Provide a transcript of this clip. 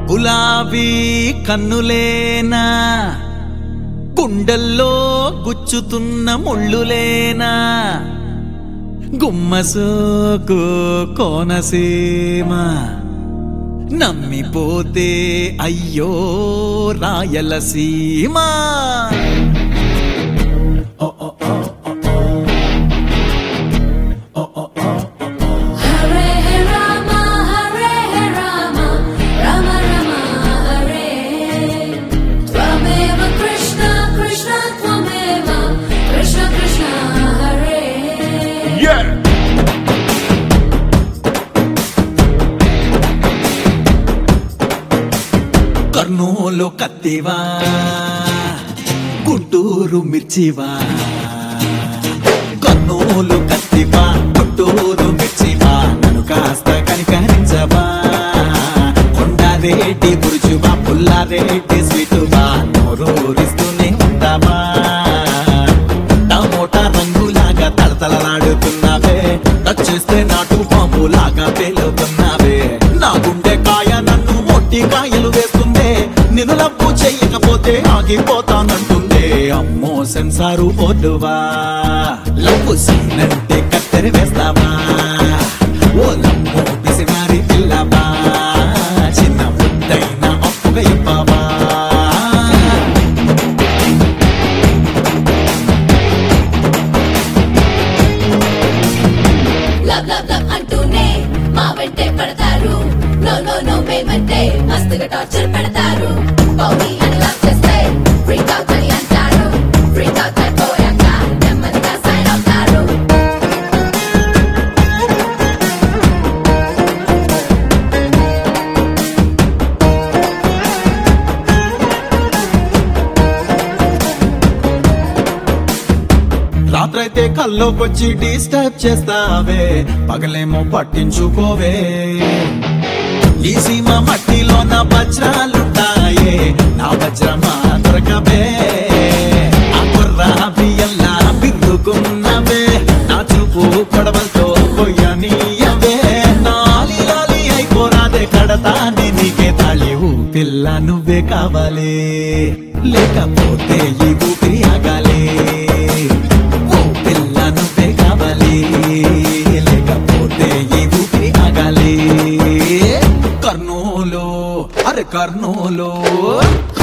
గులాబీ కన్నులేనా గుండెల్లో గుచ్చుతున్న ముళ్ళులేనా గుమ్మసోకు కోనసీమ నమ్మిపోతే అయ్యో రాయలసీమ ఓ ఓ ఓ ఓ ఓ ఓ Hare Rama, Hare Rama, Rama Rama Hare. Twameva Krishna, Krishna Twameva, Krishna Krishna Hare. Kurnool కత్తివా Guntur మిర్చివా Kurnool కత్తివా Guntur మిర్చివా నన్ను కాస్త కనికరించవా కొండారేటి బురుజువా పుల్లారేటి స్వీటువా నోరూరిస్తూనే ఉంటావా టమోటా రంగులాగా తలతలలాడుతున్నావే టచ్ చేస్తే నాటు పాములాగా పేలుతున్నావే నా గుండె కాయ నన్ను మొట్టి కాయలు వేస్తుందే నిన్ను లప్పు చెయ్యకపోతే ఆగిపోతానంటుందే అమ్మో సెన్సారు పోటువా లప్పు సీనంటే కత్తెరి వేస్తావా ఓ లమ్ము పిసిమారి పిల్లవా చిన్న ముద్దైన అప్పుగా ఇవ్వవా లవ్ లవ్ లవ్ అంటూనే మా వెంటే పడతారు నో నో నో మేమంటే మస్తుగా టార్చర్ పెడతారు పౌడి అని లవ్ చేస్తే ఫ్రీక్ అవుట్ అని అంటారు ఫ్రీక్ అవుట్ అయిపోయాక నెమ్మదిగా సైన్ అవుతారు రాత్రైతే కల్లోకొచ్చి డిస్టర్బ్ చేస్తావే పగలేమో పట్టించుకోవే ఈ సీమ మట్టిలో నా వజ్రాలుంటాయే నా వజ్రమా దొరకవే ఆ కుర్రా బియ్యల్లా బిర్రుకున్నవే నా చూపు కొడవలతో కొయ్యనీయవే నాలి లాలి అయిపోరాదే కడతానే నీకే తాళి ఊ పిల్ల నువ్వే కావాలి లేకపోతే ఈ ఊపిరి ఆగాలి ఓ పిల్ల నువ్వే కావాలి లేకపోతే ఈ ఊపిరి ఆగాలి కర్నూలు అరే కర్నూలు